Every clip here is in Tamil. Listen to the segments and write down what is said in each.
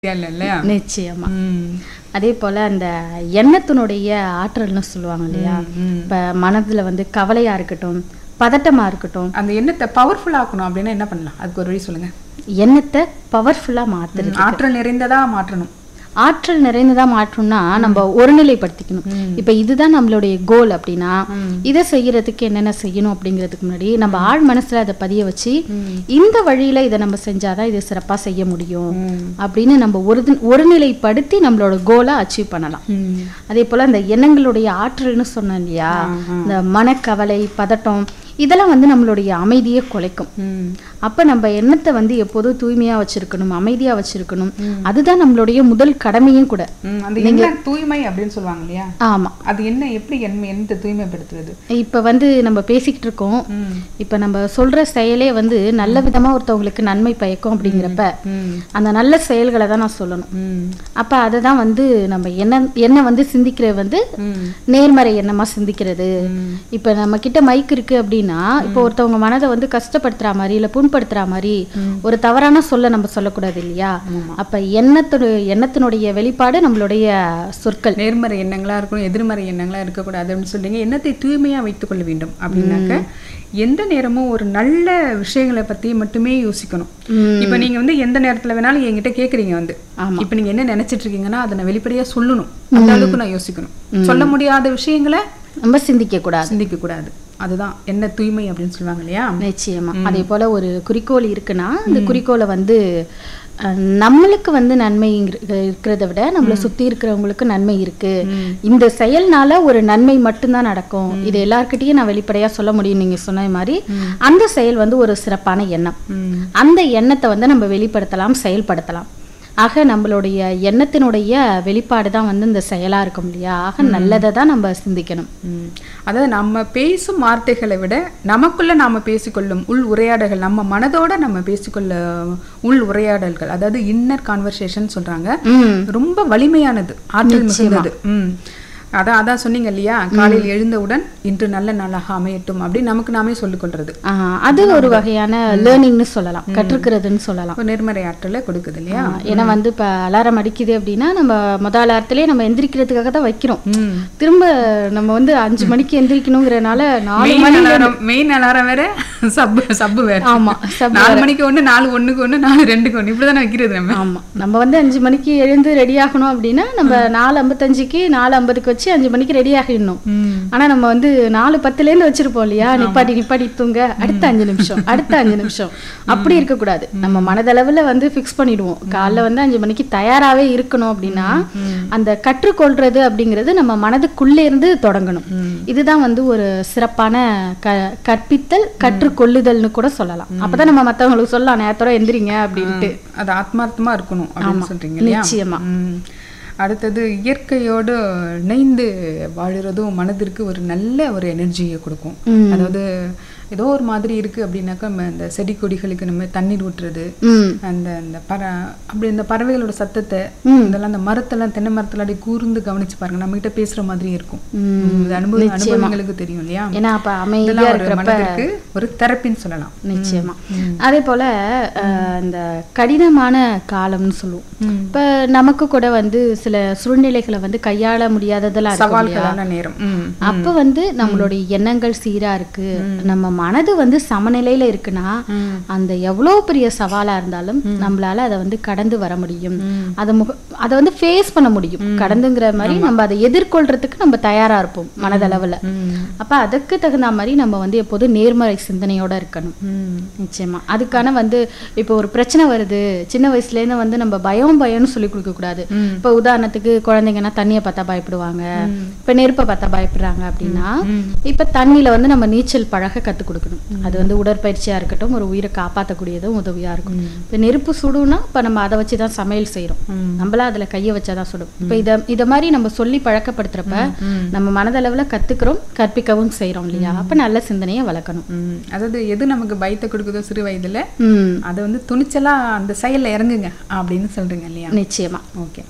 இல்ல இல்லையா நிச்சயமா ம். அதே போல அந்த எண்ணத்தினுடைய ஆற்றல்னு சொல்லுவாங்க இல்லையா ம். இப்ப மனதுல வந்து கவலையா இருக்கட்டும் பதட்டமா இருக்கட்டும் அந்த எண்ணத்தை பவர்ஃபுல் ஆக்கணும் அப்படின்னா என்ன பண்ணலாம் அதுக்கு ஒரு வழி சொல்லுங்க எண்ணத்தை பவர்ஃபுல்லா மாத்துறது ஆற்றல் நிறைந்ததா மாற்றணும் ஆற்றல் நிறைந்ததா மாற்றணும்னா நம்ம ஒருநிலைப்படுத்திக்கணும் இப்ப இதுதான் நம்மளுடைய கோல் அப்படின்னா இதை செய்யறதுக்கு என்னென்ன செய்யணும் அப்படிங்கிறதுக்கு முன்னாடி நம்ம ஆழ் மனசுல அதை பதிய வச்சு இந்த வழியில இதை நம்ம செஞ்சாதான் இது சிறப்பா செய்ய முடியும் அப்படின்னு நம்ம ஒரு ஒருநிலைப்படுத்தி நம்மளோட கோலை அச்சீவ் பண்ணலாம் ம். அதே போல இந்த எண்ணங்களுடைய ஆற்றல்னு சொன்னேன் இல்லையா இந்த மனக்கவலை பதட்டம் இதெல்லாம் வந்து நம்மளுடைய அமைதியை குலைக்கும் ம். அப்ப நம்ம எண்ணத்தை வந்து எப்போதும் தூய்மையா வச்சிருக்கணும் அமைதியா வச்சிருக்கணும் அதுதான் நம்மளுடைய முதல் கடமையும் கூட ம். அந்த எண்ண தூய்மை அப்படின்னு சொல்லுவாங்க இல்லையா ஆமா அது என்ன எப்படி எண்ண எண்ணத்தை தூய்மைப்படுத்துறது இப்ப வந்து நம்ம பேசிக்கிட்டு இருக்கோம் ம். இப்ப நம்ம சொல்ற செயலே வந்து நல்ல விதமா ஒருத்தவங்களுக்கு நன்மை பயக்கும் அப்படிங்கிறப்ப ம். அந்த நல்ல செயல்களை தான் நான் சொல்லணும் ம். அப்ப அதை தான் வந்து நம்ம என்ன என்ன வந்து சிந்திக்கிறது வந்து ம். நேர்மறை எண்ணமா சிந்திக்கிறது இப்ப நம்ம கிட்ட மைக் இருக்கு அப்படின்னா இப்போ ஒருத்தவங்க மனதை வந்து கஷ்டப்படுத்துற மாதிரி இல்ல புண்படுத்துற மாதிரி ஒரு தவறான சொல்ல நம்ம சொல்லக்கூடாது இல்லையா அப்ப எண்ணத்தோட எண்ணத்தினுடைய வெளிப்பாடு நம்மளுடைய சொற்கள் நேர்மறை எண்ணங்களா இருக்கணும் எதிர்மறை எண்ணங்களா இருக்கக்கூடாது அப்படின்னு சொல்றீங்க எண்ணத்தை தூய்மையா வைத்துக் கொள்ள வேண்டும் அப்படின்னாக்க எந்த நேரமும் ஒரு நல்ல விஷயங்களை பத்தி மட்டுமே யோசிக்கணும் இப்ப நீங்க வந்து எந்த நேரத்துல வேணாலும் என்கிட்ட கேக்குறீங்க வந்து இப்ப நீங்க என்ன நினைச்சிட்டு இருக்கீங்கன்னா அதை நான் வெளிப்படையா சொல்லணும் அந்த அளவுக்கு நான் யோசிக்கணும் சொல்ல முடியாத விஷயங்களை நம்ம சிந்திக்க கூடாது சிந்திக்க கூடாது அதுதான் என்ன தூய்மை அப்படின்னு சொல்லுவாங்க இல்லையா நிச்சயமா அதே போல ஒரு குறிக்கோள் இருக்குன்னா அந்த குறிக்கோளை வந்து அஹ், நம்மளுக்கு வந்து நன்மை இங்க- இருக்கிறத விட நம்மளை சுத்தி இருக்கிறவங்களுக்கு நன்மை இருக்கு இந்த செயல்னால ஒரு நன்மை மட்டும்தான் நடக்கும் இது எல்லார்கிட்டயும் நான் வெளிப்படையா சொல்ல முடியும் நீங்க சொன்ன மாதிரி அந்த செயல் வந்து ஒரு சிறப்பான எண்ணம் ம். அந்த எண்ணத்தை வந்து நம்ம வெளிப்படுத்தலாம் செயல்படுத்தலாம் ஆக நம்மளுடைய எண்ணத்தினுடைய வெளிப்பாடு தான் வந்து இந்த செயலா இருக்கும் இல்லையா ஆக நல்லதை தான் நம்ம சிந்திக்கணும் ம். அதாவது நம்ம பேசும் வார்த்தைகளை விட நமக்குள்ள நாம பேசிக்கொள்ளும் உள் உரையாடல்கள் நம்ம மனதோட நம்ம பேசிக்கொள்ள உள் உரையாடல்கள் அதாவது இன்னர் கான்வர்சேஷன் சொல்றாங்க ம் ரொம்ப வலிமையானது ஆற்றல் மிகுந்தது ம் அதான் அதான் சொன்னீங்க இல்லையா காலையில் எழுந்தவுடன் இன்று நல்ல நாளாக அமையட்டும் அப்படின்னு நமக்கு நாமே சொல்லிக் கொள்றது ஆ, அது ஒரு வகையான லேர்னிங்னு சொல்லலாம் கற்றுக்கிறதுன்னு சொல்லலாம் ஒரு நேர்மறை ஆற்றலை கொடுக்குது இல்லையா ஆ, ஏன்னா வந்து இப்ப அலாரம் அடிக்குது அப்படின்னா நம்ம முதல் அலாரத்திலே நம்ம எந்திரிக்கிறதுக்காக தான் வைக்கிறோம் ம். திரும்ப நம்ம வந்து அஞ்சு மணிக்கு எந்திரிக்கணுங்கிறனால நாலு மெயின் மணி அலாரம் மெயின் அலாரம் வேற சப்பு சப்பு வேற ஆமா sub நாலு மணிக்கு ஒண்ணு நாலு ஒண்ணுக்கு ஒண்ணு நாலு ரெண்டுக்கு ஒண்ணு இப்படிதானே வைக்கிறது நம்ம ஆமா நம்ம வந்து அஞ்சு மணிக்கு எழுந்து ரெடி ஆகணும் அப்படின்னா நம்ம நாலு ஐம்பத்தஞ்சுக்கு நாலு ஐம்பதுக்கு வச்சு அஞ்சு மணிக்கு ரெடி ஆகிடணும் ம். ஆனா நம்ம வந்து நாலு பத்துல இருந்து வச்சிருப்போம் இல்லையா நிப்பாட்டி நிப்பாட்டி தூங்க அடுத்த அஞ்சு நிமிஷம் அடுத்த அஞ்சு நிமிஷம் அப்படி இருக்கக்கூடாது நம்ம மனதளவுல வந்து ஃபிக்ஸ் பண்ணிடுவோம் காலைல வந்து அஞ்சு மணிக்கு தயாராவே இருக்கணும் அப்படின்னா அந்த கற்றுக்கொள்றது அப்படிங்கிறது நம்ம மனதுக்குள்ளே இருந்து தொடங்கணும் இதுதான் வந்து ஒரு சிறப்பான க கற்பித்தல் கற்றுக்கொள்ளுதல்னு கூட சொல்லலாம் அப்பதான் நம்ம மத்தவங்களுக்கு சொல்லலாம் நேரத்தோட எந்திரிங்க அப்படின்ட்டு அது ஆத்மார்த்தமா இருக்கணும் அப்படின்னு சொல்றீங்க இல்லையா நிச்சயமா. ம். அடுத்தது இயற்கையோடு இணைந்து வாழுறதும் மனதிற்கு ஒரு நல்ல ஒரு எனர்ஜியை கொடுக்கும் அதாவது ஏதோ ஒரு மாதிரி இருக்கு அப்படின்னாக்கா நம்ம இந்த செடி கொடிகளுக்கு நம்ம தண்ணீர் ஊற்றுறது ம் அந்த அந்த பற அப்படி இந்த பறவைகளோட சத்தத்தை இதெல்லாம் அந்த மரத்தெல்லாம் தென்னை மரத்துல அப்படியே கூர்ந்து கவனிச்சு பாருங்க நம்ம கிட்ட பேசுற மாதிரி இருக்கும் ம். இது அனுபவ அனுபவங்களுக்கு தெரியும் இல்லையா ஏன்னா அப்ப அமைதியா இதெல்லாம் ஒரு இருக்கிறப்ப மனதிற்கு ஒரு தெரப்பின்னு சொல்லலாம் நிச்சயமா அதே போல அஹ், இந்த கடினமான காலம்னு சொல்லுவோம் இப்ப நமக்கு கூட வந்து சில சூழ்நிலைகளை வந்து கையாள முடியாததெல்லாம் இருக்கும் இல்லையா? சவால்களான நேரம் ம். அப்ப வந்து நம்மளுடைய எண்ணங்கள் சீரா இருக்கு நம்ம மனது வந்து சமநிலையில இருக்குன்னா அந்த எவ்வளவு பெரிய சவாலா இருந்தாலும் நம்மளால அதை வந்து கடந்து வர முடியும் அதை முக அதை வந்து ஃபேஸ் பண்ண முடியும் கடந்துங்கிற மாதிரி நம்ம அதை எதிர்கொள்றதுக்கு நம்ம தயாரா இருப்போம் மனதளவுல அப்ப அதுக்கு தகுந்த மாதிரி நம்ம வந்து எப்போதும் நேர்மறை சிந்தனையோட இருக்கணும் நிச்சயமா அதுக்கான வந்து இப்போ ஒரு பிரச்சனை வருது சின்ன வயசுல இருந்து வந்து நம்ம பயம் பயம்னு சொல்லி கொடுக்க கூடாது இப்போ உதாரணத்துக்கு குழந்தைங்கன்னா தண்ணியை பார்த்தா பயப்படுவாங்க இப்ப நெருப்பை பார்த்தா பயப்படுறாங்க அப்படின்னா இப்ப தண்ணியில வந்து நம்ம நீச்சல் பழக கத்து கொடுக்கணும் அது வந்து உடற்பயிற்சியா இருக்கட்டும் ஒரு உயிரை காப்பாற்றக்கூடியதும் உதவியா இருக்கும் இப்ப நெருப்பு சுடுனா இப்ப நம்ம அதை வச்சுதான் சமையல் செய்றோம் நம்மளா அதுல கையை வச்சாதான் சுடும் இப்ப இத இத மாதிரி நம்ம சொல்லி பழக்கப்படுத்துறப்ப நம்ம மனதளவுல கத்துக்கிறோம் கற்பிக்கவும் செய்றோம் இல்லையா அப்ப நல்ல சிந்தனையை வளர்க்கணும் ம். அதாவது எது நமக்கு பயத்தை கொடுக்குதோ சிறு வயதுல ம் அதை வந்து துணிச்சலா அந்த செயல்ல இறங்குங்க அப்படின்னு சொல்றீங்க இல்லையா நிச்சயமா ஓகே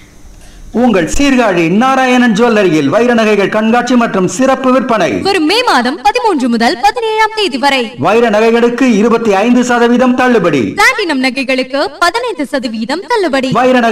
உங்கள் சீர்காழி நாராயணன் ஜுவல்லரியில் வைர நகைகள் கண்காட்சி மற்றும் சிறப்பு விற்பனை வரும் மே மாதம் பதிமூன்று முதல் பதினேழாம் தேதி வரை வைர நகைகளுக்கு இருபத்தி ஐந்து சதவீதம் தள்ளுபடி பிளாட்டினம் நகைகளுக்கு பதினைந்து சதவீதம் தள்ளுபடி வைர நகை